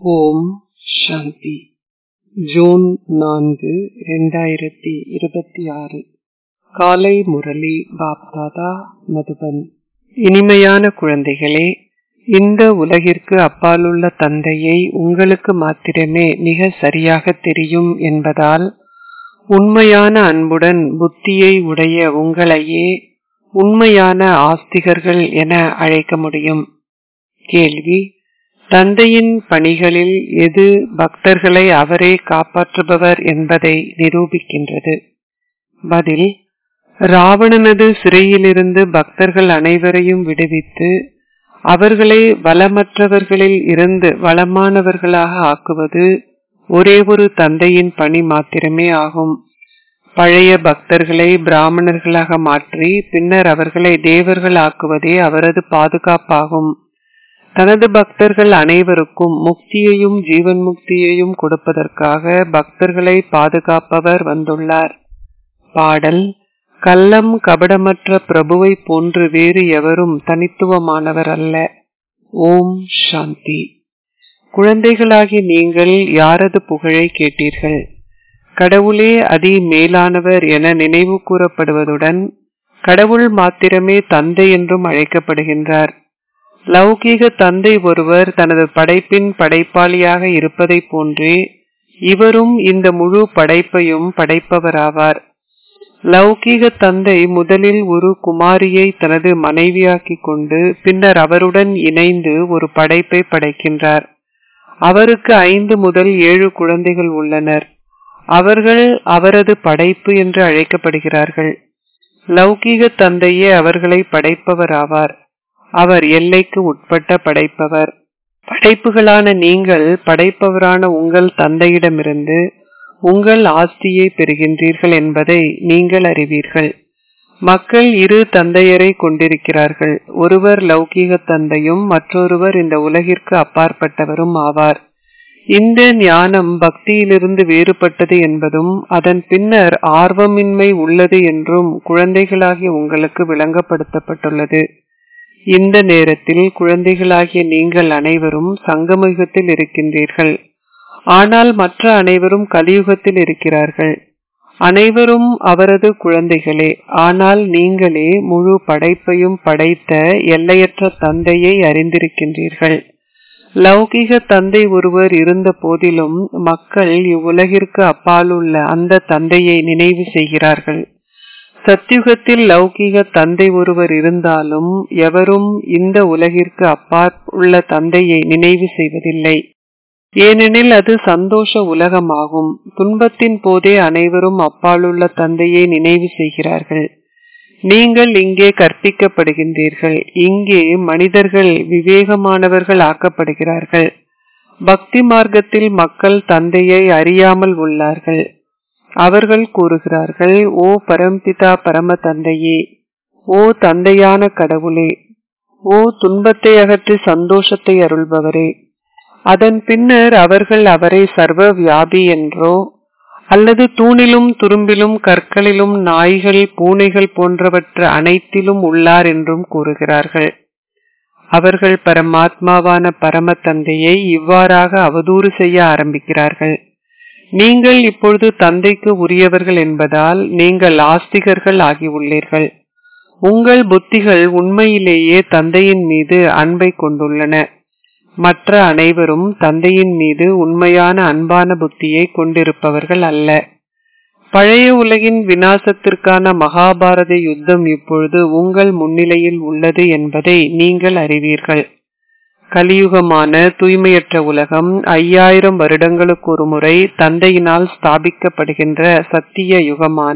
ஓம் சாந்தி June நான்கு இரண்டாயிரத்தி இருபத்தி ஆறு காலை முரளி பாப்தாதா மதுபன் இனிமையான குழந்தைகளே இந்த உலகிற்கு அப்பாலுள்ள தந்தையை உங்களுக்கு மாத்திரமே மிக சரியாக தெரியும் என்பதால் உண்மையான அன்புடன் புத்தியை உடைய உங்களையே உண்மையான ஆஸ்திகர்கள் என அழைக்க முடியும் கேள்வி தந்தையின் பணிகளில் எது பக்தர்களை அவரே காப்பாற்றுபவர் என்பதை நிரூபிக்கின்றது பதில் ராவணனது சிறையிலிருந்து பக்தர்கள் அனைவரையும் விடுவித்து அவர்களை வளமற்றவர்களில் இருந்து வளமானவர்களாக ஆக்குவது ஒரே ஒரு தந்தையின் பணி மாத்திரமே ஆகும் பழைய பக்தர்களை பிராமணர்களாக மாற்றி பின்னர் அவர்களை தேவர்கள் ஆக்குவதே அவரது பாதுகாப்பாகும் தனது பக்தர்கள் அனைவருக்கும் முக்தியையும் ஜீவன் முக்தியையும் கொடுப்பதற்காக பக்தர்களை பாதுகாப்பவர் வந்துள்ளார் பாடல் கள்ளம் கபடமற்ற பிரபுவை போன்று வேறு எவரும் தனித்துவமானவர் அல்ல ஓம் சாந்தி குழந்தைகளாகி நீங்கள் யாரது புகழை கேட்டீர்கள் கடவுளே அதி மேலானவர் என நினைவு கூறப்படுவதுடன் கடவுள் மாத்திரமே தந்தை என்றும் அழைக்கப்படுகின்றார் லௌகீக தந்தை ஒருவர் தனது படைப்பின் படைப்பாளியாக இருப்பதை போன்றே இவரும் இந்த முழு படைப்பையும் படைப்பவராவார் லௌகீக தந்தை முதலில் ஒரு குமாரியை தனது மனைவியாக்கிக் கொண்டு பின்னர் அவருடன் இணைந்து ஒரு படைப்பை படைக்கின்றார் அவருக்கு ஐந்து முதல் ஏழு குழந்தைகள் உள்ளனர் அவர்கள் அவரது படைப்பு என்று அழைக்கப்படுகிறார்கள் லௌகீக தந்தையே அவர்களை படைப்பவர் ஆவார் அவர் எல்லைக்கு உட்பட்ட படைப்பவர் படைப்புகளான நீங்கள் படைப்பவரான உங்கள் தந்தையிடமிருந்து உங்கள் ஆஸ்தியை பெறுகின்றீர்கள் என்பதை நீங்கள் அறிவீர்கள் மக்கள் இரு தந்தையரை கொண்டிருக்கிறார்கள் ஒருவர் லௌகீக தந்தையும் மற்றொருவர் இந்த உலகிற்கு அப்பாற்பட்டவரும் ஆவார் இந்த ஞானம் பக்தியிலிருந்து வேறுபட்டது என்பதும் அதன் பின்னர் ஆர்வமின்மை உள்ளது என்றும் குழந்தைகளாகிய உங்களுக்கு விளங்கப்படுத்தப்பட்டுள்ளது இந்த நேரத்தில் குழந்தைகளாகிய நீங்கள் அனைவரும் சங்கமயுகத்தில் இருக்கின்றீர்கள் ஆனால் மற்ற அனைவரும் கலியுகத்தில் இருக்கிறார்கள் அனைவரும் அவரது குழந்தைகளே ஆனால் நீங்களே முழு படைப்பையும் படைத்த எல்லையற்ற தந்தையை அறிந்திருக்கின்றீர்கள் லௌகிக தந்தை ஒருவர் இருந்த போதிலும் மக்கள் இவ்வுலகிற்கு அப்பாலுள்ள அந்த தந்தையை நினைவு செய்கிறார்கள் சத்தியுகத்தில் லௌகீக தந்தை ஒருவர் இருந்தாலும் எவரும் இந்த உலகிற்கு அப்பாற் உள்ள தந்தையை நினைவு செய்வதில்லை ஏனெனில் அது சந்தோஷ உலகமாகும் துன்பத்தின் போதே அனைவரும் அப்பாலுள்ள தந்தையை நினைவு செய்கிறார்கள் நீங்கள் இங்கே கற்பிக்கப்படுகின்றீர்கள் இங்கே மனிதர்கள் விவேகமானவர்கள் ஆக்கப்படுகிறார்கள் பக்தி மார்க்கத்தில் மக்கள் தந்தையை அறியாமல் உள்ளார்கள் அவர்கள் கூறுகிறார்கள் ஓ பரம்பிதா பரம தந்தையே ஓ தந்தையான கடவுளே ஓ துன்பத்தை அகற்றி சந்தோஷத்தை அருள்பவரே அதன் பின்னர் அவர்கள் அவரை சர்வ வியாபி என்றோ அல்லது தூணிலும் துரும்பிலும் கற்களிலும் நாய்கள் பூனைகள் போன்றவற்ற அனைத்திலும் உள்ளார் என்றும் கூறுகிறார்கள் அவர்கள் பரமாத்மாவான பரம தந்தையை இவ்வாறாக அவதூறு செய்ய ஆரம்பிக்கிறார்கள் நீங்கள் இப்பொழுது தந்தைக்கு உரியவர்கள் என்பதால் நீங்கள் ஆஸ்திகர்கள் ஆகியுள்ளீர்கள் உங்கள் புத்திகள் உண்மையிலேயே தந்தையின் மீது அன்பை கொண்டுள்ளன மற்ற அனைவரும் தந்தையின் மீது உண்மையான அன்பான புத்தியை கொண்டிருப்பவர்கள் அல்ல பழைய உலகின் வினாசத்திற்கான மகாபாரத யுத்தம் இப்பொழுது உங்கள் முன்னிலையில் உள்ளது என்பதை நீங்கள் அறிவீர்கள் கலியுகமான தூய்மையற்ற உலகம் ஐயாயிரம் வருடங்களுக்கு ஒரு முறை தந்தையினால் ஸ்தாபிக்கப்படுகின்ற சத்திய யுகமான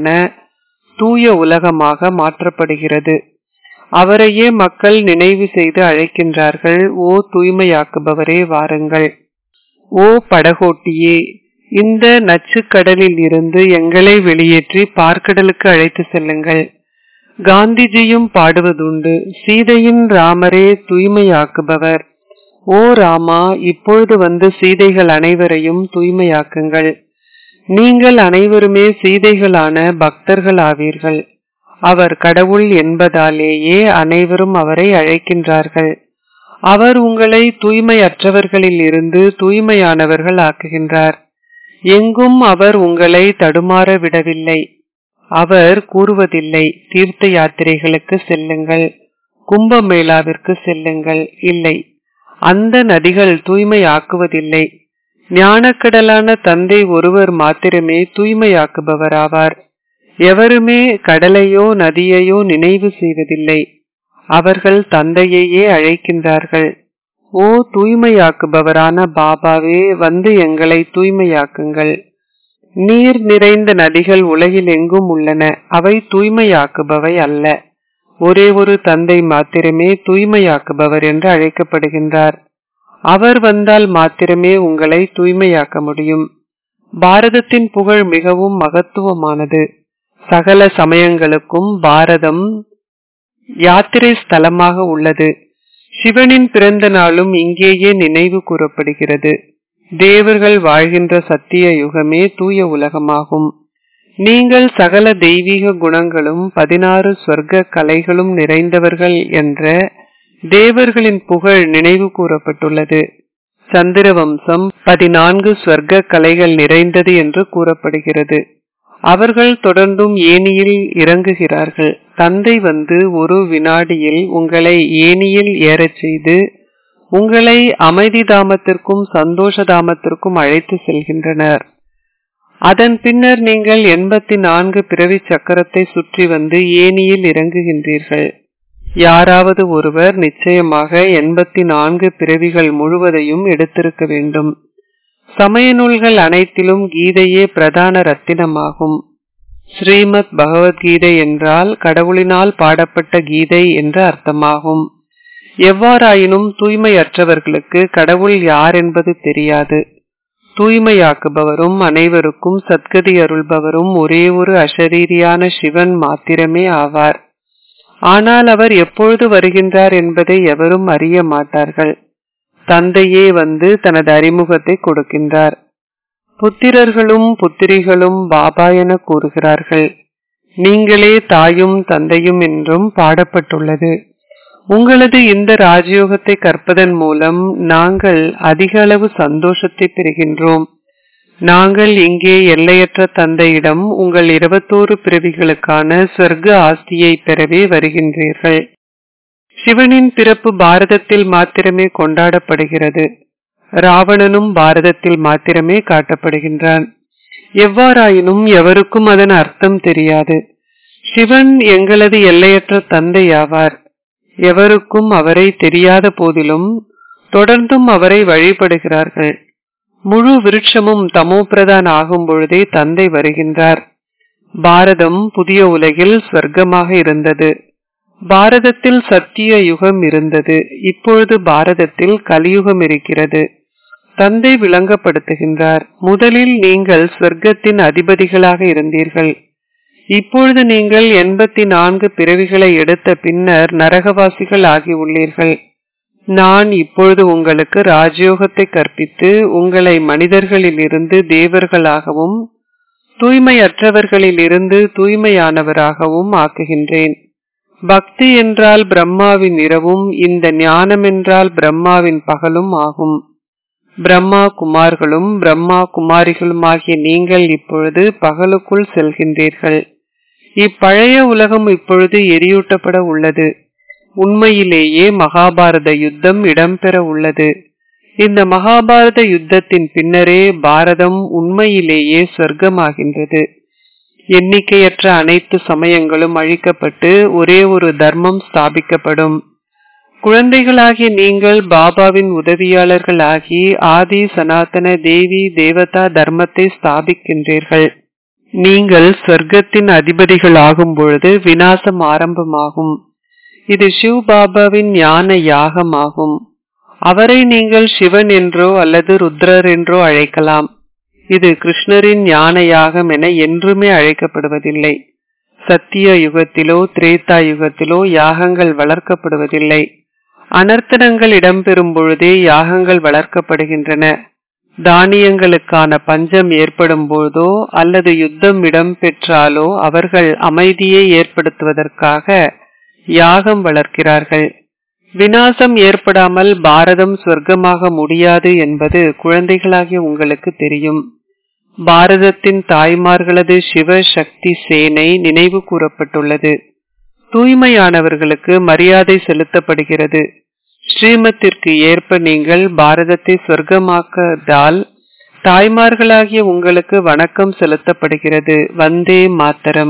தூய உலகமாக மாற்றப்படுகிறது அவரையே மக்கள் நினைவு செய்து அழைக்கின்றார்கள் ஓ தூய்மையாக்குபவரே வாருங்கள் ஓ படகோட்டியே இந்த நச்சுக்கடலில் இருந்து எங்களை வெளியேற்றி பார்க்கடலுக்கு அழைத்து செல்லுங்கள் காந்திஜியும் பாடுவதுண்டு சீதையின் ராமரே தூய்மையாக்குபவர் ஓ ராமா இப்பொழுது வந்து சீதைகள் அனைவரையும் தூய்மையாக்குங்கள் நீங்கள் அனைவருமே சீதைகளான பக்தர்கள் ஆவீர்கள் அவர் கடவுள் என்பதாலேயே அனைவரும் அவரை அழைக்கின்றார்கள் அவர் உங்களை தூய்மையற்றவர்களில் இருந்து தூய்மையானவர்கள் ஆக்குகின்றார் எங்கும் அவர் உங்களை தடுமாற விடவில்லை அவர் கூறுவதில்லை தீர்த்த யாத்திரைகளுக்கு செல்லுங்கள் கும்பமேளாவிற்கு செல்லுங்கள் இல்லை அந்த நதிகள் தூய்மையாக்குவதில்லை ஞானக்கடலான தந்தை ஒருவர் மாத்திரமே தூய்மையாக்குபவராவார் எவருமே கடலையோ நதியையோ நினைவு செய்வதில்லை அவர்கள் தந்தையையே அழைக்கின்றார்கள் ஓ தூய்மையாக்குபவரான பாபாவே வந்து எங்களை தூய்மையாக்குங்கள் நீர் நிறைந்த நதிகள் உலகில் எங்கும் உள்ளன அவை தூய்மையாக்குபவை அல்ல ஒரே ஒரு தந்தை மாத்திரமே தூய்மையாக்குபவர் என்று அழைக்கப்படுகின்றார் அவர் வந்தால் மாத்திரமே உங்களை தூய்மையாக்க முடியும் பாரதத்தின் புகழ் மிகவும் மகத்துவமானது சகல சமயங்களுக்கும் பாரதம் யாத்திரை ஸ்தலமாக உள்ளது சிவனின் பிறந்த நாளும் இங்கேயே நினைவு கூறப்படுகிறது தேவர்கள் வாழ்கின்ற சத்திய யுகமே தூய உலகமாகும் நீங்கள் சகல தெய்வீக குணங்களும் பதினாறு சொர்க்க கலைகளும் நிறைந்தவர்கள் என்ற தேவர்களின் புகழ் நினைவு கூறப்பட்டுள்ளது சந்திர வம்சம் பதினான்கு சொர்க்க கலைகள் நிறைந்தது என்று கூறப்படுகிறது அவர்கள் தொடர்ந்தும் ஏனியில் இறங்குகிறார்கள் தந்தை வந்து ஒரு வினாடியில் உங்களை ஏனியில் ஏறச் செய்து உங்களை அமைதி தாமத்திற்கும் சந்தோஷ தாமத்திற்கும் அழைத்து செல்கின்றனர் அதன் பின்னர் நீங்கள் எண்பத்தி நான்கு பிறவி சக்கரத்தை சுற்றி வந்து ஏனியில் இறங்குகின்றீர்கள் யாராவது ஒருவர் நிச்சயமாக எண்பத்தி நான்கு பிறவிகள் முழுவதையும் எடுத்திருக்க வேண்டும் சமய நூல்கள் அனைத்திலும் கீதையே பிரதான ரத்தினமாகும் ஸ்ரீமத் பகவத்கீதை என்றால் கடவுளினால் பாடப்பட்ட கீதை என்று அர்த்தமாகும் எவ்வாறாயினும் தூய்மையற்றவர்களுக்கு கடவுள் யார் என்பது தெரியாது தூய்மையாக்குபவரும் அனைவருக்கும் சத்கதி அருள்பவரும் ஒரே ஒரு அஷரீரியான சிவன் மாத்திரமே ஆவார் ஆனால் அவர் எப்பொழுது வருகின்றார் என்பதை எவரும் அறிய மாட்டார்கள் தந்தையே வந்து தனது அறிமுகத்தை கொடுக்கின்றார் புத்திரர்களும் புத்திரிகளும் பாபா என கூறுகிறார்கள் நீங்களே தாயும் தந்தையும் என்றும் பாடப்பட்டுள்ளது உங்களது இந்த ராஜயோகத்தை கற்பதன் மூலம் நாங்கள் அதிக அளவு சந்தோஷத்தை பெறுகின்றோம் நாங்கள் இங்கே எல்லையற்ற தந்தையிடம் உங்கள் இருபத்தோரு பிறவிகளுக்கான சொர்க்க ஆஸ்தியை பெறவே வருகின்றீர்கள் சிவனின் பிறப்பு பாரதத்தில் மாத்திரமே கொண்டாடப்படுகிறது ராவணனும் பாரதத்தில் மாத்திரமே காட்டப்படுகின்றான் எவ்வாறாயினும் எவருக்கும் அதன் அர்த்தம் தெரியாது சிவன் எங்களது எல்லையற்ற தந்தை ஆவார் எவருக்கும் அவரை தெரியாத போதிலும் தொடர்ந்தும் அவரை வழிபடுகிறார்கள் முழு விருட்சமும் தமோபிரதான் ஆகும் பொழுதே தந்தை வருகின்றார் பாரதம் புதிய உலகில் ஸ்வர்க்கமாக இருந்தது பாரதத்தில் சத்திய யுகம் இருந்தது இப்பொழுது பாரதத்தில் கலியுகம் இருக்கிறது தந்தை விளங்கப்படுத்துகின்றார் முதலில் நீங்கள் ஸ்வர்க்கத்தின் அதிபதிகளாக இருந்தீர்கள் இப்பொழுது நீங்கள் எண்பத்தி நான்கு பிறவிகளை எடுத்த பின்னர் நரகவாசிகள் ஆகியுள்ளீர்கள் நான் இப்பொழுது உங்களுக்கு ராஜயோகத்தை கற்பித்து உங்களை மனிதர்களில் இருந்து தேவர்களாகவும் தூய்மையற்றவர்களில் இருந்து தூய்மையானவராகவும் ஆக்குகின்றேன் பக்தி என்றால் பிரம்மாவின் இரவும் இந்த ஞானம் என்றால் பிரம்மாவின் பகலும் ஆகும் பிரம்மா குமார்களும் பிரம்மா குமாரிகளும் ஆகிய நீங்கள் இப்பொழுது பகலுக்குள் செல்கின்றீர்கள் இப்பழைய உலகம் இப்பொழுது எரியூட்டப்பட உள்ளது உண்மையிலேயே மகாபாரத யுத்தம் இடம்பெற உள்ளது இந்த மகாபாரத யுத்தத்தின் பின்னரே பாரதம் உண்மையிலேயே சொர்க்கமாகின்றது எண்ணிக்கையற்ற அனைத்து சமயங்களும் அழிக்கப்பட்டு ஒரே ஒரு தர்மம் ஸ்தாபிக்கப்படும் குழந்தைகளாகிய நீங்கள் பாபாவின் உதவியாளர்கள் ஆகி ஆதி சனாதன தேவி தேவதா தர்மத்தை ஸ்தாபிக்கின்றீர்கள் நீங்கள் சொர்க்கத்தின் அதிபதிகள் ஆகும் பொழுது வினாசம் ஆரம்பமாகும் இது சிவ் பாபாவின் ஞான யாகமாகும் அவரை நீங்கள் சிவன் என்றோ அல்லது ருத்ரர் என்றோ அழைக்கலாம் இது கிருஷ்ணரின் ஞான யாகம் என என்றுமே அழைக்கப்படுவதில்லை சத்திய யுகத்திலோ திரேதா யுகத்திலோ யாகங்கள் வளர்க்கப்படுவதில்லை அனர்த்தனங்கள் இடம்பெறும் பொழுதே யாகங்கள் வளர்க்கப்படுகின்றன தானியங்களுக்கான பஞ்சம் ஏற்படும் போதோ அல்லது யுத்தம் இடம்பெற்றாலோ அவர்கள் அமைதியை ஏற்படுத்துவதற்காக யாகம் வளர்க்கிறார்கள் வினாசம் ஏற்படாமல் பாரதம் சொர்க்கமாக முடியாது என்பது குழந்தைகளாகிய உங்களுக்கு தெரியும் பாரதத்தின் தாய்மார்களது சிவ சக்தி சேனை நினைவு கூறப்பட்டுள்ளது தூய்மையானவர்களுக்கு மரியாதை செலுத்தப்படுகிறது ஸ்ரீமத்திற்கு ஏற்ப நீங்கள் பாரதத்தை சொர்க்கமாக்கதால் தாய்மார்களாகிய உங்களுக்கு வணக்கம் செலுத்தப்படுகிறது வந்தே மாத்தரம்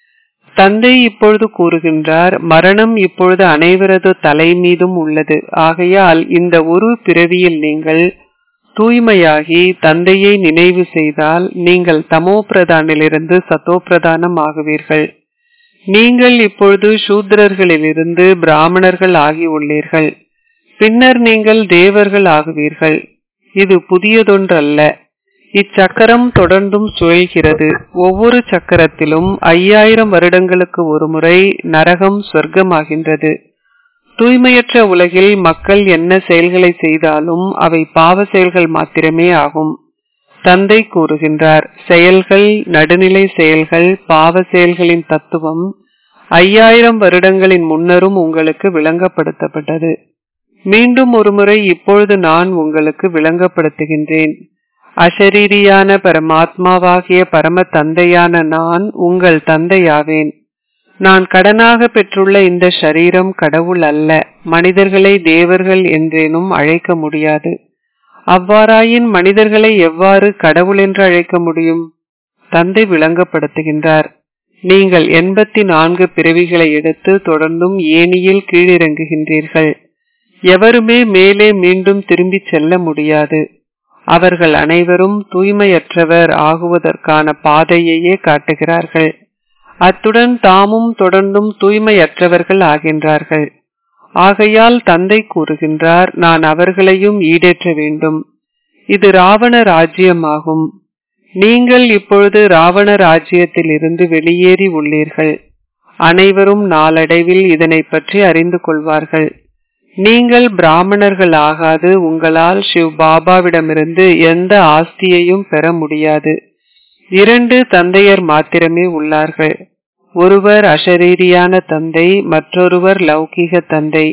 தந்தை இப்பொழுது கூறுகின்றார் மரணம் இப்பொழுது அனைவரது தலை மீதும் உள்ளது ஆகையால் இந்த ஒரு பிறவியில் நீங்கள் தூய்மையாகி தந்தையை நினைவு செய்தால் நீங்கள் தமோ பிரதானிலிருந்து சத்தோ பிரதானம் ஆகுவீர்கள் நீங்கள் இப்பொழுது சூத்திரர்களிலிருந்து பிராமணர்கள் ஆகி உள்ளீர்கள் பின்னர் நீங்கள் தேவர்கள் ஆகுவீர்கள் இது புதியதொன்றல்ல இச்சக்கரம் தொடர்ந்தும் சுழல்கிறது ஒவ்வொரு சக்கரத்திலும் ஐயாயிரம் வருடங்களுக்கு ஒருமுறை நரகம் சொர்க்கமாகின்றது தூய்மையற்ற உலகில் மக்கள் என்ன செயல்களை செய்தாலும் அவை பாவ செயல்கள் மாத்திரமே ஆகும் தந்தை கூறுகின்றார் செயல்கள் நடுநிலை செயல்கள் பாவ செயல்களின் தத்துவம் ஐயாயிரம் வருடங்களின் முன்னரும் உங்களுக்கு விளங்கப்படுத்தப்பட்டது மீண்டும் ஒருமுறை இப்பொழுது நான் உங்களுக்கு விளங்கப்படுத்துகின்றேன் அஷரீரியான பரமாத்மாவாகிய பரம தந்தையான நான் உங்கள் தந்தையாவேன் நான் கடனாக பெற்றுள்ள இந்த சரீரம் கடவுள் அல்ல மனிதர்களை தேவர்கள் என்றேனும் அழைக்க முடியாது அவ்வாறாயின் மனிதர்களை எவ்வாறு கடவுள் என்று அழைக்க முடியும் தந்தை விளங்கப்படுத்துகின்றார் நீங்கள் எண்பத்தி நான்கு பிறவிகளை எடுத்து தொடர்ந்தும் ஏனியில் கீழிறங்குகின்றீர்கள் எவருமே மேலே மீண்டும் திரும்பிச் செல்ல முடியாது அவர்கள் அனைவரும் தூய்மையற்றவர் ஆகுவதற்கான பாதையையே காட்டுகிறார்கள் அத்துடன் தாமும் தொடர்ந்தும் தூய்மையற்றவர்கள் ஆகின்றார்கள் ஆகையால் தந்தை கூறுகின்றார் நான் அவர்களையும் ஈடேற்ற வேண்டும் இது ராவண ராஜ்யமாகும் நீங்கள் இப்பொழுது ராவண ராஜ்யத்தில் இருந்து வெளியேறி உள்ளீர்கள் அனைவரும் நாளடைவில் இதனை பற்றி அறிந்து கொள்வார்கள் நீங்கள் பிராமணர்கள் ஆகாது உங்களால் சிவ் பாபாவிடமிருந்து எந்த ஆஸ்தியையும் பெற முடியாது இரண்டு தந்தையர் மாத்திரமே உள்ளார்கள் ஒருவர் அஷரீரியான தந்தை மற்றொருவர் லௌகீக தந்தை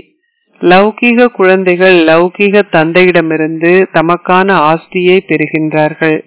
லௌகீக குழந்தைகள் லௌகீக தந்தையிடமிருந்து தமக்கான ஆஸ்தியை பெறுகின்றார்கள்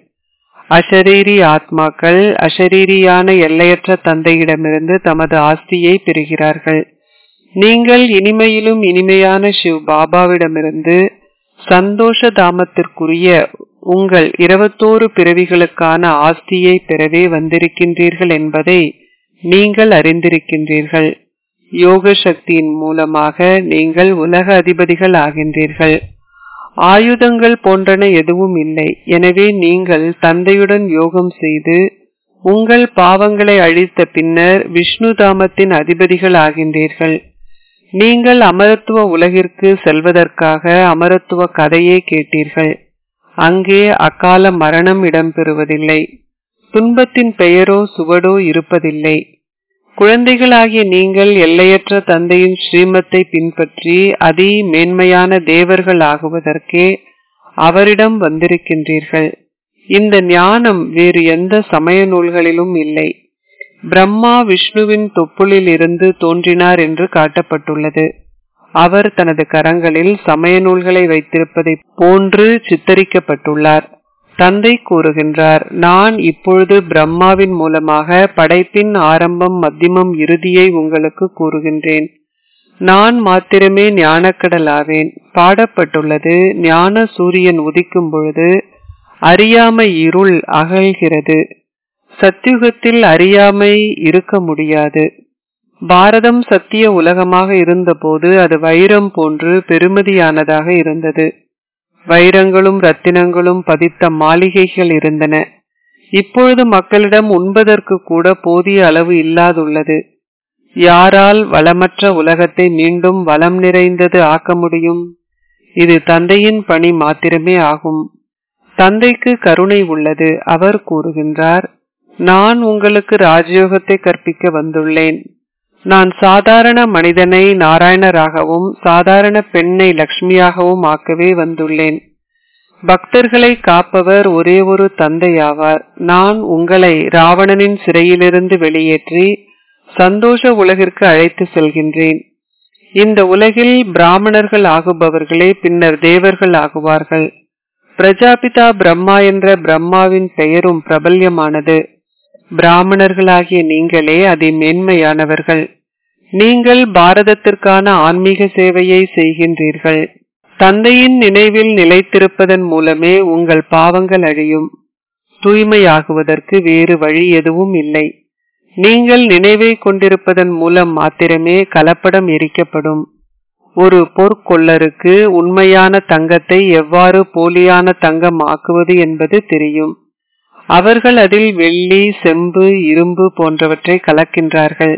அஷரீரி ஆத்மாக்கள் அஷரீரியான எல்லையற்ற தந்தையிடமிருந்து தமது ஆஸ்தியை பெறுகிறார்கள் நீங்கள் இனிமையிலும் இனிமையான சிவ் பாபாவிடமிருந்து சந்தோஷ தாமத்திற்குரிய உங்கள் இருபத்தோரு பிறவிகளுக்கான ஆஸ்தியை பெறவே வந்திருக்கின்றீர்கள் என்பதை நீங்கள் அறிந்திருக்கின்றீர்கள் யோக சக்தியின் மூலமாக நீங்கள் உலக அதிபதிகள் ஆகின்றீர்கள் ஆயுதங்கள் போன்றன எதுவும் இல்லை எனவே நீங்கள் தந்தையுடன் யோகம் செய்து உங்கள் பாவங்களை அழித்த பின்னர் விஷ்ணு தாமத்தின் அதிபதிகள் ஆகின்றீர்கள் நீங்கள் அமரத்துவ உலகிற்கு செல்வதற்காக அமரத்துவ கதையை கேட்டீர்கள் அங்கே அக்கால மரணம் இடம்பெறுவதில்லை துன்பத்தின் பெயரோ சுவடோ இருப்பதில்லை குழந்தைகளாகிய நீங்கள் எல்லையற்ற தந்தையின் ஸ்ரீமத்தை பின்பற்றி அதி மேன்மையான தேவர்கள் ஆகுவதற்கே அவரிடம் வந்திருக்கின்றீர்கள் இந்த ஞானம் வேறு எந்த சமய நூல்களிலும் இல்லை பிரம்மா விஷ்ணுவின் தொப்புளில் இருந்து தோன்றினார் என்று காட்டப்பட்டுள்ளது அவர் தனது கரங்களில் சமய நூல்களை வைத்திருப்பதை போன்று சித்தரிக்கப்பட்டுள்ளார் தந்தை கூறுகின்றார் நான் இப்பொழுது பிரம்மாவின் மூலமாக படைப்பின் ஆரம்பம் மத்தியமம் இறுதியை உங்களுக்கு கூறுகின்றேன் நான் மாத்திரமே ஞானக்கடல் ஆவேன் பாடப்பட்டுள்ளது ஞான சூரியன் உதிக்கும் பொழுது அறியாமை இருள் அகழ்கிறது சத்தியுகத்தில் அறியாமை இருக்க முடியாது பாரதம் சத்திய உலகமாக இருந்தபோது அது வைரம் போன்று பெருமதியானதாக இருந்தது வைரங்களும் ரத்தினங்களும் பதித்த மாளிகைகள் இருந்தன இப்பொழுது மக்களிடம் உண்பதற்கு கூட போதிய அளவு இல்லாதுள்ளது யாரால் வளமற்ற உலகத்தை மீண்டும் வளம் நிறைந்தது ஆக்க முடியும் இது தந்தையின் பணி மாத்திரமே ஆகும் தந்தைக்கு கருணை உள்ளது அவர் கூறுகின்றார் நான் உங்களுக்கு ராஜயோகத்தை கற்பிக்க வந்துள்ளேன் நான் சாதாரண மனிதனை நாராயணராகவும் சாதாரண பெண்ணை லக்ஷ்மியாகவும் ஆக்கவே வந்துள்ளேன் பக்தர்களை காப்பவர் ஒரே ஒரு தந்தையாவார் நான் உங்களை ராவணனின் சிறையிலிருந்து வெளியேற்றி சந்தோஷ உலகிற்கு அழைத்து செல்கின்றேன் இந்த உலகில் பிராமணர்கள் ஆகுபவர்களே பின்னர் தேவர்கள் ஆகுவார்கள் பிரஜாபிதா பிரம்மா என்ற பிரம்மாவின் பெயரும் பிரபல்யமானது பிராமணர்களாகிய நீங்களே அதி மேன்மையானவர்கள் நீங்கள் பாரதத்திற்கான ஆன்மீக சேவையை செய்கின்றீர்கள் தந்தையின் நினைவில் நிலைத்திருப்பதன் மூலமே உங்கள் பாவங்கள் அழியும் தூய்மையாகுவதற்கு வேறு வழி எதுவும் இல்லை நீங்கள் நினைவை கொண்டிருப்பதன் மூலம் மாத்திரமே கலப்படம் எரிக்கப்படும் ஒரு பொற்கொள்ளருக்கு உண்மையான தங்கத்தை எவ்வாறு போலியான தங்கம் ஆக்குவது என்பது தெரியும் அவர்கள் அதில் வெள்ளி செம்பு இரும்பு போன்றவற்றை கலக்கின்றார்கள்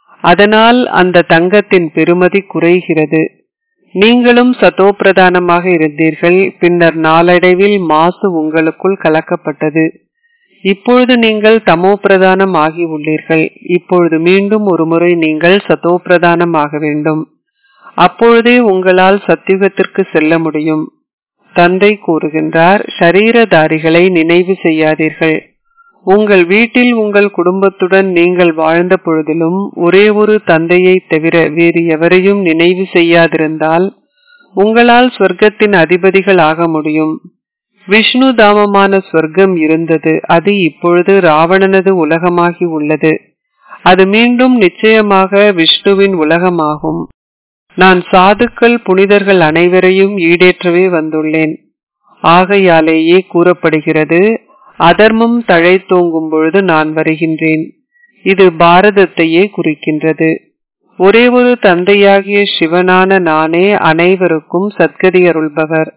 அதனால் அந்த தங்கத்தின் பெருமதி குறைகிறது நீங்களும் சதோப்பிரதானமாக இருந்தீர்கள் பின்னர் நாளடைவில் மாசு உங்களுக்குள் கலக்கப்பட்டது இப்பொழுது நீங்கள் தமோ பிரதானம் ஆகி உள்ளீர்கள் இப்பொழுது மீண்டும் ஒரு முறை நீங்கள் சதோ பிரதானம் ஆக வேண்டும் அப்பொழுதே உங்களால் சத்தியுகத்திற்கு செல்ல முடியும் தந்தை கூறுகின்றார் ஷரீரதாரிகளை நினைவு செய்யாதீர்கள் உங்கள் வீட்டில் உங்கள் குடும்பத்துடன் நீங்கள் வாழ்ந்த பொழுதிலும் ஒரே ஒரு தந்தையை தவிர வேறு எவரையும் நினைவு செய்யாதிருந்தால் உங்களால் சொர்க்கத்தின் அதிபதிகள் ஆக முடியும் விஷ்ணு தாமமான சொர்க்கம் இருந்தது அது இப்பொழுது ராவணனது உலகமாகி உள்ளது அது மீண்டும் நிச்சயமாக விஷ்ணுவின் உலகமாகும் நான் சாதுக்கள் புனிதர்கள் அனைவரையும் ஈடேற்றவே வந்துள்ளேன் ஆகையாலேயே கூறப்படுகிறது அதர்மம் தழைத்தோங்கும் பொழுது நான் வருகின்றேன் இது பாரதத்தையே குறிக்கின்றது ஒரே ஒரு தந்தையாகிய சிவனான நானே அனைவருக்கும் சத்கதி அருள்பவர்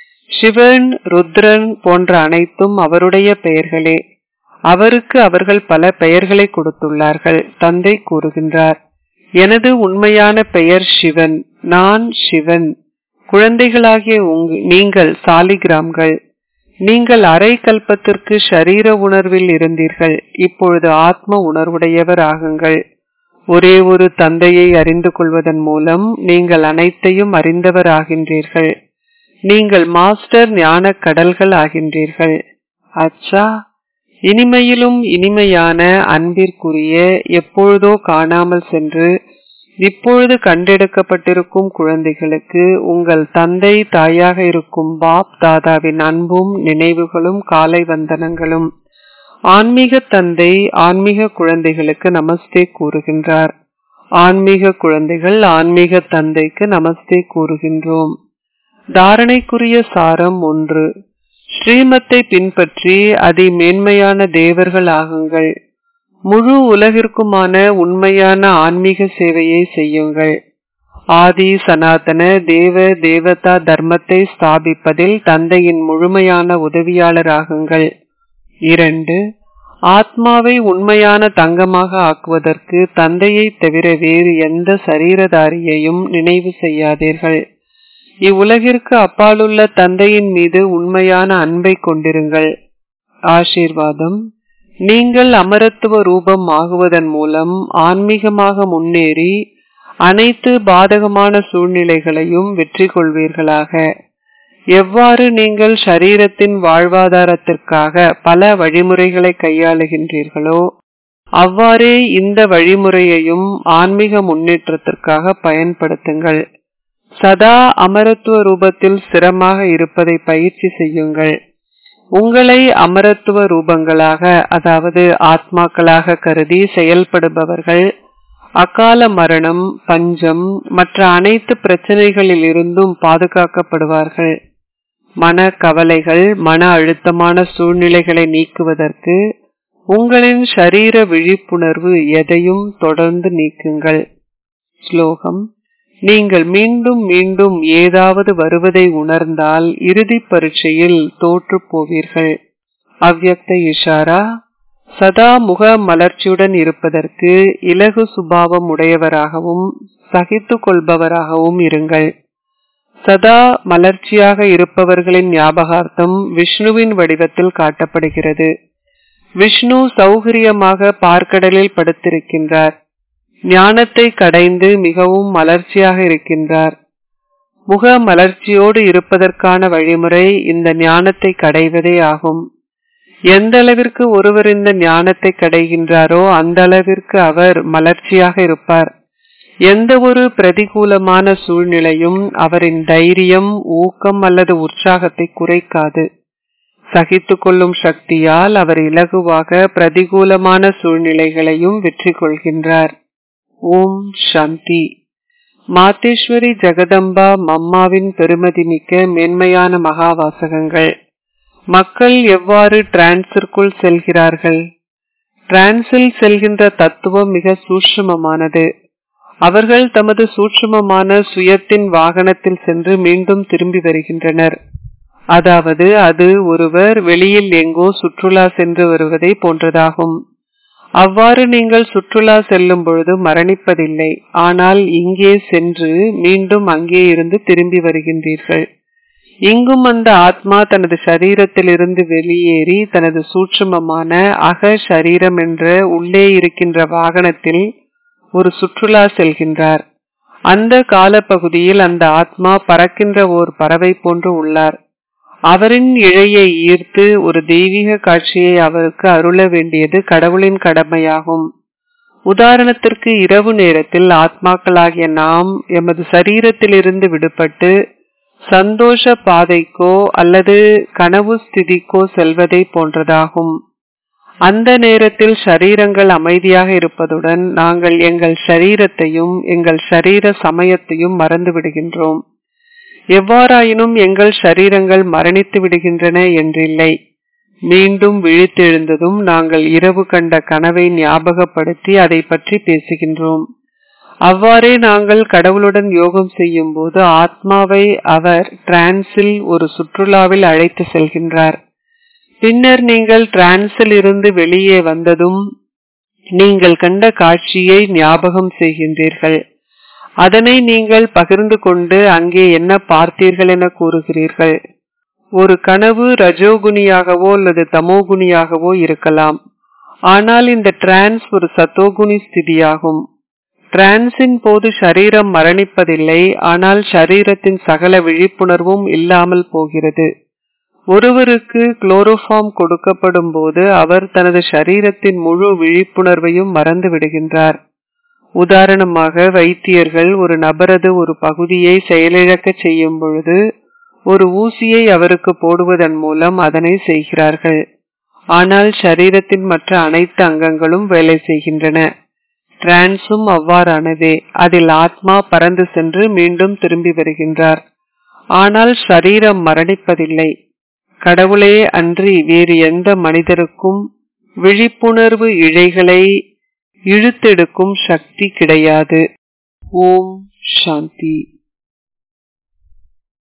சிவன் ருத்ரன் போன்ற அனைத்தும் அவருடைய பெயர்களே அவருக்கு அவர்கள் பல பெயர்களை கொடுத்துள்ளார்கள் தந்தை கூறுகின்றார் எனது உண்மையான பெயர் சிவன் நான் சிவன் குழந்தைகளாகிய உங்க நீங்கள் சாலிகிராம்கள் நீங்கள் அரை கல்பத்திற்கு ஷரீர உணர்வில் இருந்தீர்கள் இப்பொழுது ஆத்ம உணர்வுடையவர் ஆகுங்கள் ஒரே ஒரு தந்தையை அறிந்து கொள்வதன் மூலம் நீங்கள் அனைத்தையும் அறிந்தவர் ஆகின்றீர்கள் நீங்கள் மாஸ்டர் ஞான கடல்கள் ஆகின்றீர்கள் அச்சா இனிமையிலும் இனிமையான அன்பிற்குரிய எப்பொழுதோ காணாமல் சென்று இப்பொழுது கண்டெடுக்கப்பட்டிருக்கும் குழந்தைகளுக்கு உங்கள் தந்தை தாயாக இருக்கும் பாப் தாதாவின் அன்பும் நினைவுகளும் காலை வந்தனங்களும் ஆன்மீக தந்தை ஆன்மீக குழந்தைகளுக்கு நமஸ்தே கூறுகின்றார் ஆன்மீக குழந்தைகள் ஆன்மீக தந்தைக்கு நமஸ்தே கூறுகின்றோம் தாரணைக்குரிய சாரம் ஒன்று ஸ்ரீமத்தை பின்பற்றி அதி மேன்மையான தேவர்கள் ஆகுங்கள் முழு உலகிற்குமான உண்மையான ஆன்மீக சேவையை செய்யுங்கள் ஆதி சனாதன தேவ தேவதா தர்மத்தை ஸ்தாபிப்பதில் தந்தையின் முழுமையான உதவியாளராகுங்கள் இரண்டு ஆத்மாவை உண்மையான தங்கமாக ஆக்குவதற்கு தந்தையை தவிர வேறு எந்த சரீரதாரியையும் நினைவு செய்யாதீர்கள் இவ்வுலகிற்கு அப்பாலுள்ள தந்தையின் மீது உண்மையான அன்பை கொண்டிருங்கள் ஆசீர்வாதம் நீங்கள் அமரத்துவ ரூபம் ஆகுவதன் மூலம் ஆன்மீகமாக முன்னேறி அனைத்து பாதகமான சூழ்நிலைகளையும் வெற்றி கொள்வீர்களாக எவ்வாறு நீங்கள் சரீரத்தின் வாழ்வாதாரத்திற்காக பல வழிமுறைகளை கையாளுகின்றீர்களோ அவ்வாறே இந்த வழிமுறையையும் ஆன்மீக முன்னேற்றத்திற்காக பயன்படுத்துங்கள் சதா அமரத்துவ ரூபத்தில் ஸ்திரமாக இருப்பதை பயிற்சி செய்யுங்கள் உங்களை அமரத்துவ ரூபங்களாக அதாவது ஆத்மாக்களாக கருதி செயல்படுபவர்கள் அகால மரணம் பஞ்சம் மற்ற அனைத்து பிரச்சனைகளில் இருந்தும் பாதுகாக்கப்படுவார்கள் மன கவலைகள் மன அழுத்தமான சூழ்நிலைகளை நீக்குவதற்கு உங்களின் ஷரீர விழிப்புணர்வு எதையும் தொடர்ந்து நீக்குங்கள் ஸ்லோகம் நீங்கள் மீண்டும் மீண்டும் ஏதாவது வருவதை உணர்ந்தால் இறுதி பரீட்சையில் தோற்று போவீர்கள் அவ்யக்த இஷாரா சதா முக மலர்ச்சியுடன் இருப்பதற்கு இலகு சுபாவம் உடையவராகவும் சகித்து கொள்பவராகவும் இருங்கள் சதா மலர்ச்சியாக இருப்பவர்களின் ஞாபகார்த்தம் விஷ்ணுவின் வடிவத்தில் காட்டப்படுகிறது விஷ்ணு சௌகரியமாக பார்க்கடலில் படுத்திருக்கின்றார் ஞானத்தை கடைந்து மிகவும் மலர்ச்சியாக இருக்கின்றார் முக மலர்ச்சியோடு இருப்பதற்கான வழிமுறை இந்த ஞானத்தை கடைவதே ஆகும் எந்த அளவிற்கு ஒருவர் இந்த ஞானத்தை கடைகின்றாரோ அந்த அளவிற்கு அவர் மலர்ச்சியாக இருப்பார் எந்த ஒரு பிரதிகூலமான சூழ்நிலையும் அவரின் தைரியம் ஊக்கம் அல்லது உற்சாகத்தை குறைக்காது சகித்து கொள்ளும் சக்தியால் அவர் இலகுவாக பிரதிகூலமான சூழ்நிலைகளையும் வெற்றி கொள்கின்றார் ஓம் சாந்தி மாத்தேஸ்வரி ஜெகதம்பா மம்மாவின் பெருமதி மிக்க மேன்மையான மகாவாசகங்கள் மக்கள் எவ்வாறு டிரான்ஸிற்குள் செல்கிறார்கள் டிரான்ஸில் செல்கின்ற தத்துவம் மிக சூட்சுமமானது அவர்கள் தமது சூட்சுமமான சுயத்தின் வாகனத்தில் சென்று மீண்டும் திரும்பி வருகின்றனர் அதாவது அது ஒருவர் வெளியில் எங்கோ சுற்றுலா சென்று வருவதை போன்றதாகும் அவ்வாறு நீங்கள் சுற்றுலா செல்லும் பொழுது மரணிப்பதில்லை ஆனால் இங்கே சென்று மீண்டும் அங்கே இருந்து திரும்பி வருகின்றீர்கள் இங்கும் அந்த ஆத்மா தனது சரீரத்திலிருந்து வெளியேறி தனது சூட்சுமமான அக சரீரம் என்ற உள்ளே இருக்கின்ற வாகனத்தில் ஒரு சுற்றுலா செல்கின்றார் அந்த காலப்பகுதியில் அந்த ஆத்மா பறக்கின்ற ஓர் பறவை போன்று உள்ளார் அவரின் இழையை ஈர்த்து ஒரு தெய்வீக காட்சியை அவருக்கு அருள வேண்டியது கடவுளின் கடமையாகும் உதாரணத்திற்கு இரவு நேரத்தில் ஆத்மாக்களாகிய நாம் எமது சரீரத்திலிருந்து விடுபட்டு சந்தோஷ பாதைக்கோ அல்லது கனவு ஸ்திதிக்கோ செல்வதை போன்றதாகும் அந்த நேரத்தில் ஷரீரங்கள் அமைதியாக இருப்பதுடன் நாங்கள் எங்கள் ஷரீரத்தையும் எங்கள் ஷரீர சமயத்தையும் மறந்து விடுகின்றோம் எவ்வாறாயினும் எங்கள் ஷரீரங்கள் மரணித்து விடுகின்றன என்றில்லை மீண்டும் விழித்தெழுந்ததும் நாங்கள் இரவு கண்ட கனவை ஞாபகப்படுத்தி அதை பற்றி பேசுகின்றோம் அவ்வாறே நாங்கள் கடவுளுடன் யோகம் செய்யும் போது ஆத்மாவை அவர் டிரான்ஸில் ஒரு சுற்றுலாவில் அழைத்து செல்கின்றார் பின்னர் நீங்கள் டிரான்ஸில் இருந்து வெளியே வந்ததும் நீங்கள் கண்ட காட்சியை ஞாபகம் செய்கின்றீர்கள் அதனை நீங்கள் பகிர்ந்து கொண்டு அங்கே என்ன பார்த்தீர்கள் என கூறுகிறீர்கள் ஒரு கனவு ரஜோகுணியாகவோ அல்லது தமோகுணியாகவோ இருக்கலாம் ஆனால் இந்த டிரான்ஸ் ஒரு சத்தோகுணி ஸ்திதியாகும் டிரான்ஸின் போது சரீரம் மரணிப்பதில்லை ஆனால் சரீரத்தின் சகல விழிப்புணர்வும் இல்லாமல் போகிறது ஒருவருக்கு குளோரோஃபார்ம் கொடுக்கப்படும் போது அவர் தனது சரீரத்தின் முழு விழிப்புணர்வையும் மறந்து விடுகின்றார் உதாரணமாக வைத்தியர்கள் ஒரு நபரது ஒரு பகுதியை செயலிழக்க செய்யும் பொழுது ஒரு ஊசியை அவருக்கு போடுவதன் மூலம் அதனை செய்கிறார்கள் ஆனால் சரீரத்தின் மற்ற அனைத்து அங்கங்களும் வேலை செய்கின்றன டிரான்ஸும் அவ்வாறானதே அதில் ஆத்மா பறந்து சென்று மீண்டும் திரும்பி வருகின்றார் ஆனால் சரீரம் மரணிப்பதில்லை கடவுளே அன்றி வேறு எந்த மனிதருக்கும் விழிப்புணர்வு இழைகளை இழுத்தெடுக்கும் சக்தி கிடையாது ஓம் சாந்தி